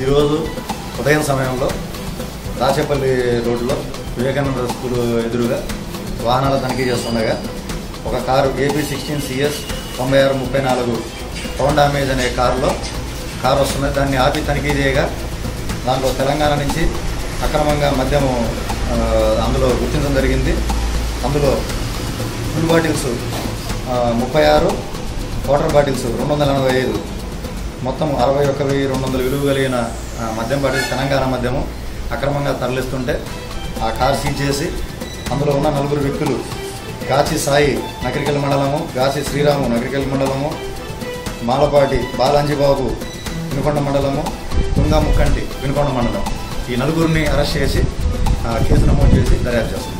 ఈరోజు ఉదయం సమయంలో దాచేపల్లి రోడ్లో వివేకానంద స్కూల్ ఎదురుగా వాహనాల తనిఖీ చేస్తుండగా ఒక కారు ఏపీ సిక్స్టీన్ సిఎస్ తొంభై ఆరు ముప్పై నాలుగు పౌండ్ డామేజ్ అనే కారులో కారు వస్తుంది దాన్ని ఆపి తనిఖీ చేయగా దాంట్లో తెలంగాణ నుంచి అక్రమంగా మద్యము ఆ, అందులో గుర్తించడం జరిగింది అందులో ఫుల్ బాటిల్స్ ఆ, ముప్పై ఆరు వాటర్ బాటిల్స్ రెండు వందల ఎనభై ఐదు మొత్తం అరవై ఒక్క వెయ్యి రెండు వందల విలువ కలిగిన ఆ, మద్యం బాటిల్స్ తెలంగాణ మద్యము అక్రమంగా తరలిస్తుంటే ఆ కార్ సీజ్ చేసి అందులో ఉన్న నలుగురు వ్యక్తులు గాచి సాయి నకరికల్ మండలము గాచి శ్రీరాము నకరికల్ మండలము మాలపాటి బాలాంజీబాబు వినుకొండ మండలము తుంగా ముక్కంటి వినుకొండ మండలం ఈ నలుగురిని అరెస్ట్ చేసి ఆ, కేసు నమోదు చేసి దర్యాప్తు చేస్తాం